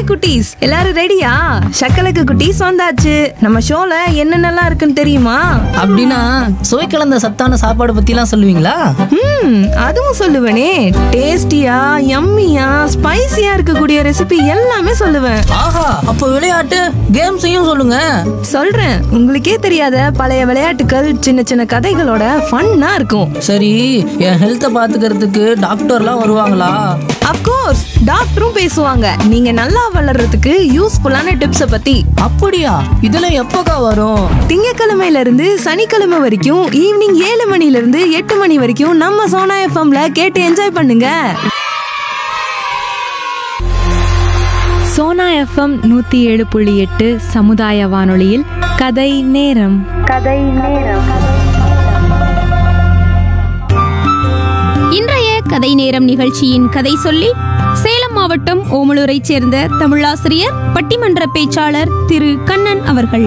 hi குட்டீஸ் எல்லாரும் ரெடியா சக்கலக்கு குட்டீஸ் வந்தாச்சு நம்ம ஷோல என்னென்னலாம் இருக்குன்னு தெரியுமா அப்படின்னா சுவை கலந்த சத்தான சாப்பாடு பத்திலாம் சொல்லுவீங்களா ம் அதுவும் சொல்லுவேனே டேஸ்டியா யம்மியா ஸ்பைசியா இருக்கக்கூடிய ரெசிபி எல்லாமே சொல்லுவேன் ஆஹா அப்போ விளையாட்டு கேம்ஸையும் சொல்லுங்க சொல்றேன் உங்களுக்கே தெரியாத பழைய விளையாட்டுகள் சின்ன சின்ன கதைகளோட ஃபன்னா இருக்கும் சரி என் ஹெல்த்தை பாத்துக்கிறதுக்கு டாக்டர்லாம் வருவாங்களா அப்கோர்ஸ் டாக்டரும் பேசுவாங்க நீங்க நல்லா வளர்றதுக்கு யூஸ்ஃபுல்லான டிப்ஸை பத்தி அப்படியா இதெல்லாம் எப்போக்கா வரும் திங்கக்கிழமையில இருந்து சனிக்கிழமை வரைக்கும் ஈவினிங் ஏழு மணில இருந்து எட்டு மணி வரைக்கும் நம்ம சோனா எஃப்எம்ல கேட்டு என்ஜாய் பண்ணுங்க சோனா எஃப்எம் நூத்தி ஏழு புள்ளி எட்டு சமுதாய வானொலியில் கதை நேரம் இன்றைய கதை நேரம் நிகழ்ச்சியின் கதை சொல்லி சேலம் மாவட்டம் ஓமலூரைச் சேர்ந்த தமிழாசிரியர் பட்டிமன்ற பேச்சாளர் திரு கண்ணன் அவர்கள்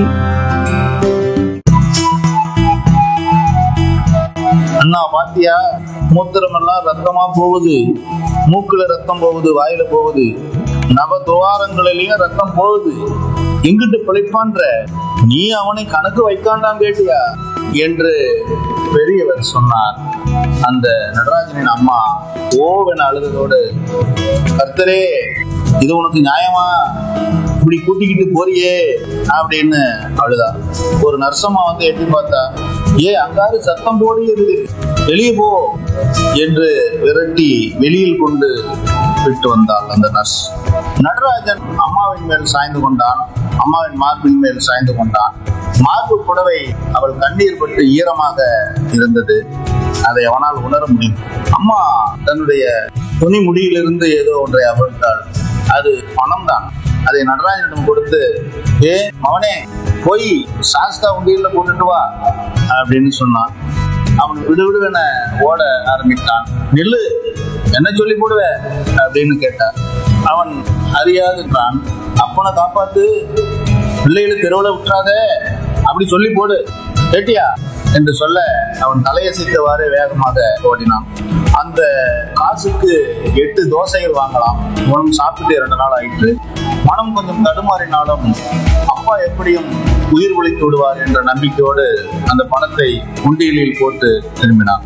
அண்ணா பாத்தியா மூத்திரமெல்லாம் ரத்தமா போகுது மூக்குல ரத்தம் போகுது வாயில போகுது நவ துவாரங்களிலையும் ரத்தம் போகுது எங்கிட்டு பிழைப்பான்ற நீ அவனை கணக்கு வைக்காண்டாம் கேட்டியா என்று பெரியவர் சொன்னார் அந்த நடராஜனின் அம்மா ஓவென அழுததோடு கர்த்தரே இது உனக்கு நியாயமா இப்படி கூட்டிக்கிட்டு போறியே அப்படின்னு அழுதா ஒரு நர்சம்மா வந்து எட்டி பார்த்தா ஏ அங்காரு சத்தம் போடியது வெளியே போ என்று விரட்டி வெளியில் கொண்டு விட்டு வந்தாள் அந்த நர்ஸ் நடராஜன் அம்மாவின் மேல் சாய்ந்து கொண்டான் அம்மாவின் மார்பின் மேல் சாய்ந்து கொண்டான் மார்பு புடவை அவள் கண்ணீர் பட்டு ஈரமாக இருந்தது அதை அவனால் உணர முடியும் அம்மா தன்னுடைய துணி முடியிலிருந்து ஏதோ ஒன்றை அவிழ்த்தாள் அது பணம் தான் அதை நடராஜனிடம் கொடுத்து ஏ அவனே போய் சாஸ்தா உண்டியல்ல போட்டுட்டு வா அப்படின்னு சொன்னான் அவன் விடுவிடுவென ஓட ஆரம்பித்தான் நில்லு என்ன சொல்லி போடுவ அப்படின்னு கேட்டான் அவன் அறியாதுன்றான் அப்பனை காப்பாத்து பிள்ளைகளை தெருவில் விட்டுறாத அப்படி சொல்லி போடு கேட்டியா என்று சொல்ல அவன் தலையசைத்தவாறு வேகமாக ஓடினான் அந்த காசுக்கு எட்டு தோசைகள் வாங்கலாம் உணவு சாப்பிட்டு இரண்டு நாள் ஆயிற்று மனம் கொஞ்சம் தடுமாறினாலும் அப்பா எப்படியும் உயிர் ஒழித்து விடுவார் என்ற நம்பிக்கையோடு அந்த பணத்தை உண்டியலில் போட்டு திரும்பினான்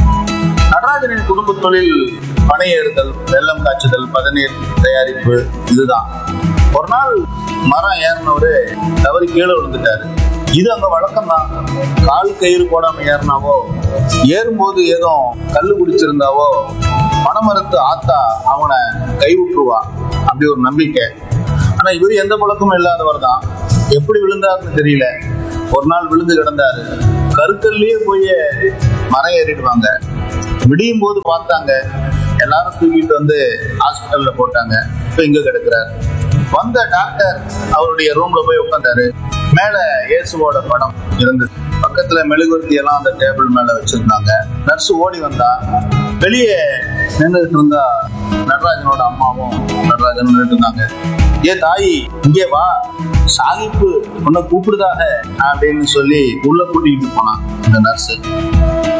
நடராஜனின் குடும்ப தொழில் பனை ஏறுதல் வெள்ளம் காய்ச்சுதல் பதநீர் தயாரிப்பு இதுதான் ஒரு நாள் மரம் ஏறினவரு தவறி கீழே விழுந்துட்டாரு இது அங்க வழக்கம் தான் கால் கயிறு போடாம ஏறினாவோ ஏறும்போது ஏதோ கல்லு குடிச்சிருந்தாவோ பனைமரத்து ஆத்தா அவனை கை விட்டுருவா அப்படி ஒரு நம்பிக்கை ஆனா இவர் எந்த பழக்கமும் இல்லாதவர் தான் எப்படி விழுந்தாருன்னு தெரியல ஒரு நாள் விழுந்து கிடந்தாரு கருக்கல்லையே போய் மரம் ஏறிடுவாங்க விடியும் போது பார்த்தாங்க எல்லாரும் தூக்கிட்டு வந்து ஹாஸ்பிட்டல்ல போட்டாங்க இப்ப இங்க கிடக்குறாரு வந்த டாக்டர் அவருடைய ரூம்ல போய் உட்காந்தாரு மேல இயேசுவோட படம் இருந்தது பக்கத்துல மெழுகுவர்த்தி எல்லாம் அந்த டேபிள் மேல வச்சிருந்தாங்க நர்ஸ் ஓடி வந்தா வெளியே நின்றுட்டு இருந்தா நடராஜனோட அம்மாவும் நடராஜனும் நின்றுட்டு இருந்தாங்க ஏ தாயி இங்கே வா சாகிப்பு உன்னை கூப்பிடுதாக அப்படின்னு சொல்லி உள்ள கூட்டிகிட்டு போனான் அந்த நர்ஸ்